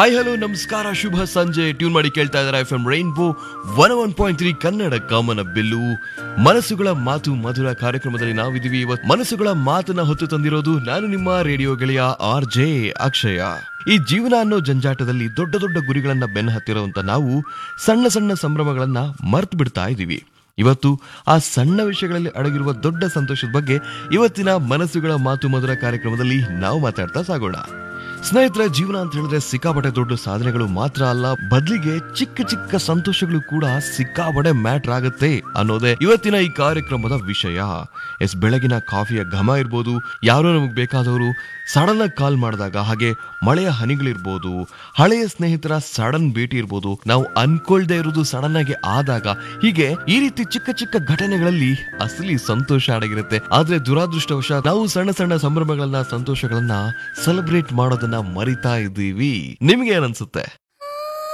hi hello ನಮಸ್ಕಾರ ಶುಭ ಸಂಜೆ tune ಮಾಡಿ ಕೇಳ್ತಾ ಇದ್ದಾರೆ F M rainbow one one point three Kannada ಕಾಮನ ಬಿಲ್ಲು ಮನಸ್ಸುಗಳ ಮಾತು ಮಧುರ ಕಾರ್ಯಕ್ರಮದಲ್ಲಿ ನಾವಿದ್ದೀವಿ ಇವತ್ತು ಮನಸ್ಸುಗಳ ಮಾತನ್ನ ಹೊತ್ತು ತಂದಿರೋದು ನಾನು ನಿಮ್ಮ ರೇಡಿಯೋ ಗೆಳೆಯ ಆರ್ ಜೆ ಅಕ್ಷಯ ಈ ಜೀವನ ಅನ್ನೋ ಜಂಜಾಟದಲ್ಲಿ ದೊಡ್ಡ ದೊಡ್ಡ ಗುರಿಗಳನ್ನ ಬೆನ್ನ ಹತ್ತಿರುವಂತ ನಾವು ಸಣ್ಣ ಸಣ್ಣ ಸಂಭ್ರಮಗಳನ್ನ ಮರ್ತು ಬಿಡ್ತಾ ಇದ್ದೀವಿ ಇವತ್ತು ಆ ಸಣ್ಣ ವಿಷಯಗಳಲ್ಲಿ ಅಡಗಿರುವ ದೊಡ್ಡ ಸಂತೋಷದ ಬಗ್ಗೆ ಇವತ್ತಿನ ಮನಸ್ಸುಗಳ ಮಾತು ಮಧುರ ಕಾರ್ಯಕ್ರಮದಲ್ಲಿ ನಾವು ಮಾತಾಡ್ತಾ ಸಾಗೋಣ ಸ್ನೇಹಿತರ ಜೀವನ ಅಂತ ಹೇಳಿದ್ರೆ ಸಿಕ್ಕಾಪಟ್ಟೆ ದೊಡ್ಡ ಸಾಧನೆಗಳು ಮಾತ್ರ ಅಲ್ಲ ಬದಲಿಗೆ ಚಿಕ್ಕ ಚಿಕ್ಕ ಸಂತೋಷಗಳು ಕೂಡ ಸಿಕ್ಕಾಪಟ್ಟೆ ಮ್ಯಾಟ್ರ್ ಆಗುತ್ತೆ ಅನ್ನೋದೇ ಇವತ್ತಿನ ಈ ಕಾರ್ಯಕ್ರಮದ ವಿಷಯ ಎಸ್ ಬೆಳಗಿನ ಕಾಫಿಯ ಘಮ ಇರ್ಬೋದು ಯಾರೋ ನಮಗೆ ಬೇಕಾದವರು ಸಡನ್ ಆಗಿ ಕಾಲ್ ಮಾಡಿದಾಗ ಹಾಗೆ ಮಳೆಯ ಹನಿಗಳಿರ್ಬೋದು ಹಳೆಯ ಸ್ನೇಹಿತರ ಸಡನ್ ಭೇಟಿ ಇರ್ಬೋದು ನಾವು ಅನ್ಕೊಳ್ದೇ ಇರೋದು ಸಡನ್ ಆಗಿ ಆದಾಗ ಹೀಗೆ ಈ ರೀತಿ ಚಿಕ್ಕ ಚಿಕ್ಕ ಘಟನೆಗಳಲ್ಲಿ ಅಸಲಿ ಸಂತೋಷ ಅಡಗಿರುತ್ತೆ ಆದ್ರೆ ದುರಾದೃಷ್ಟವಶ ನಾವು ಸಣ್ಣ ಸಣ್ಣ ಸಂಭ್ರಮಗಳನ್ನ ಸಂತೋಷಗಳನ್ನ ಸೆಲೆಬ್ರೇಟ್ ಮಾಡೋದನ್ನ ಮರಿತಾ ಇದ್ದೀವಿ ನಿಮ್ಗೆ ಏನನ್ಸುತ್ತೆ